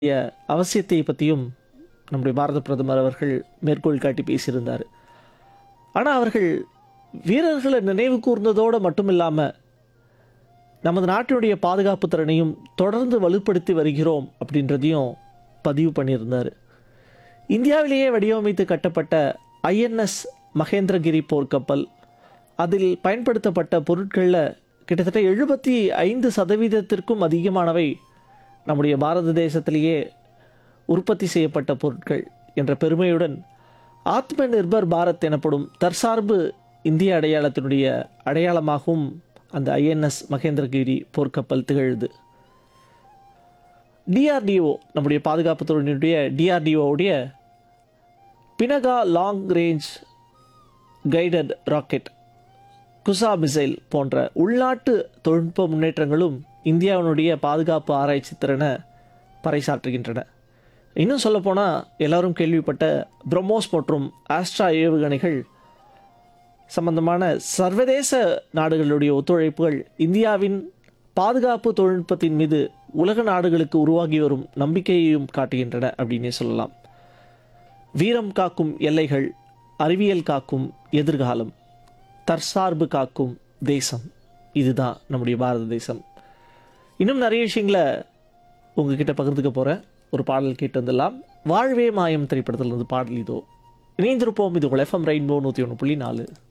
ய அவசியத்தை பற்றியும் நம்முடைய பாரத பிரதமர் அவர்கள் மேற்கோள் காட்டி பேசியிருந்தார் ஆனால் அவர்கள் வீரர்களை நினைவு கூர்ந்ததோடு மட்டும் இல்லாமல் நமது நாட்டினுடைய பாதுகாப்பு திறனையும் தொடர்ந்து வலுப்படுத்தி வருகிறோம் அப்படின்றதையும் பதிவு பண்ணியிருந்தார் இந்தியாவிலேயே வடிவமைத்து கட்டப்பட்ட ஐஎன்எஸ் மகேந்திரகிரி போர்க்கப்பல் அதில் பயன்படுத்தப்பட்ட பொருட்களில் கிட்டத்தட்ட எழுபத்தி ஐந்து சதவீதத்திற்கும் அதிகமானவை நம்முடைய பாரத தேசத்திலேயே உற்பத்தி செய்யப்பட்ட பொருட்கள் என்ற பெருமையுடன் ஆத்ம நிர்பர் பாரத் எனப்படும் தற்சார்பு இந்திய அடையாளத்தினுடைய அடையாளமாகவும் அந்த ஐஎன்எஸ் மகேந்திரகிரி போர்க்கப்பல் திகழுது டிஆர்டிஓ நம்முடைய பாதுகாப்பு துறையினுடைய டிஆர்டிஓவுடைய Pinaka long range guided rocket Kusha missile போன்ற உள்நாட்டு தொழில்நுட்ப முன்னேற்றங்களும் இந்தியாவினுடைய பாதுகாப்பு ஆராய்ச்சி திறனை பறைசாற்றுகின்றன இன்னும் சொல்லப்போனால் எல்லாரும் கேள்விப்பட்ட பிரம்மோஸ் மற்றும் ஆஸ்ட்ரா ஏவுகணைகள் சம்பந்தமான சர்வதேச நாடுகளுடைய ஒத்துழைப்புகள் இந்தியாவின் பாதுகாப்பு தொழில்நுட்பத்தின் மீது உலக நாடுகளுக்கு உருவாகி வரும் நம்பிக்கையையும் காட்டுகின்றன அப்படின்னே சொல்லலாம் வீரம் காக்கும் எல்லைகள் அறிவியல் காக்கும் எதிர்காலம் தற்சார்பு காக்கும் தேசம் இதுதான் நம்முடைய பாரத தேசம் இன்னும் நிறைய விஷயங்களை உங்ககிட்ட பகிர்ந்துக்க போகிறேன் ஒரு பாடல் கேட்டு வந்துடலாம் வாழ்வே மாயம் திரைப்படத்தில் இருந்து பாடல் இதோ இணைந்திருப்போம் இது உங்கள் எஃப்எம் ரெயின்போ நூற்றி ஒன்று புள்ளி நாலு